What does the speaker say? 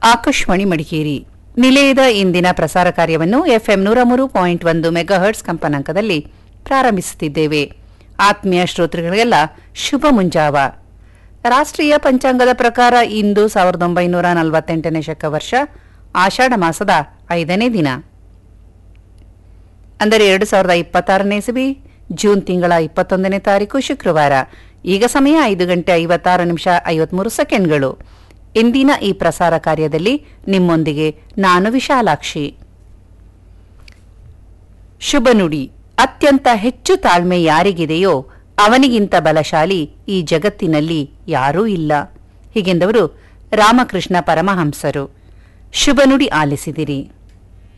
ಆಕಾಶವಾಣಿ ಮಡಿಕೇರಿ ನಿಲಯದ ಇಂದಿನ ಪ್ರಸಾರ ಕಾರ್ಯವನ್ನು ಎಫ್ಎಂ ನೂರ ಮೂರು ಪಾಯಿಂಟ್ ಒಂದು ಮೆಗಾಹರ್ಟ್ಸ್ ಕಂಪನಾಂಕದಲ್ಲಿ ಪ್ರಾರಂಭಿಸುತ್ತಿದ್ದೇವೆ ಆತ್ಮೀಯ ಶ್ರೋತೃಗಳಿಗೆಲ್ಲ ಶುಭ ಮುಂಜಾವ ರಾಷ್ಟ್ರೀಯ ಪಂಚಾಂಗದ ಪ್ರಕಾರ ಇಂದು ಸಾವಿರದ ಒಂಬೈನೂರ ನಲವತ್ತೆಂಟನೇ ಶಕ ವರ್ಷ ಆಷಾಢ ಮಾಸದ ಐದನೇ ದಿನ ಅಂದರೆ ಎರಡು ಸಾವಿರದ ಇಪ್ಪತ್ತಾರನೇ ಇಸವಿ ಜೂನ್ ತಿಂಗಳ ಇಪ್ಪತ್ತೊಂದನೇ ತಾರೀಕು ಶುಕ್ರವಾರ ಈಗ ಸಮಯ ಐದು ಗಂಟೆ ಐವತ್ತಾರು ನಿಮಿಷ ಐವತ್ಮೂರು ಸೆಕೆಂಡ್ಗಳು ಇಂದಿನ ಈ ಪ್ರಸಾರ ಕಾರ್ಯದಲ್ಲಿ ನಿಮ್ಮೊಂದಿಗೆ ನಾನು ವಿಶಾಲಾಕ್ಷಿ ಶುಭ ನುಡಿ ಅತ್ಯಂತ ಹೆಚ್ಚು ತಾಳ್ಮೆ ಯಾರಿಗಿದೆಯೋ ಅವನಿಗಿಂತ ಬಲಶಾಲಿ ಈ ಜಗತ್ತಿನಲ್ಲಿ ಯಾರೂ ಇಲ್ಲ ಹೀಗೆಂದವರು ರಾಮಕೃಷ್ಣ ಪರಮಹಂಸರು ಶುಭ ನುಡಿ ಆಲಿಸಿದಿರಿ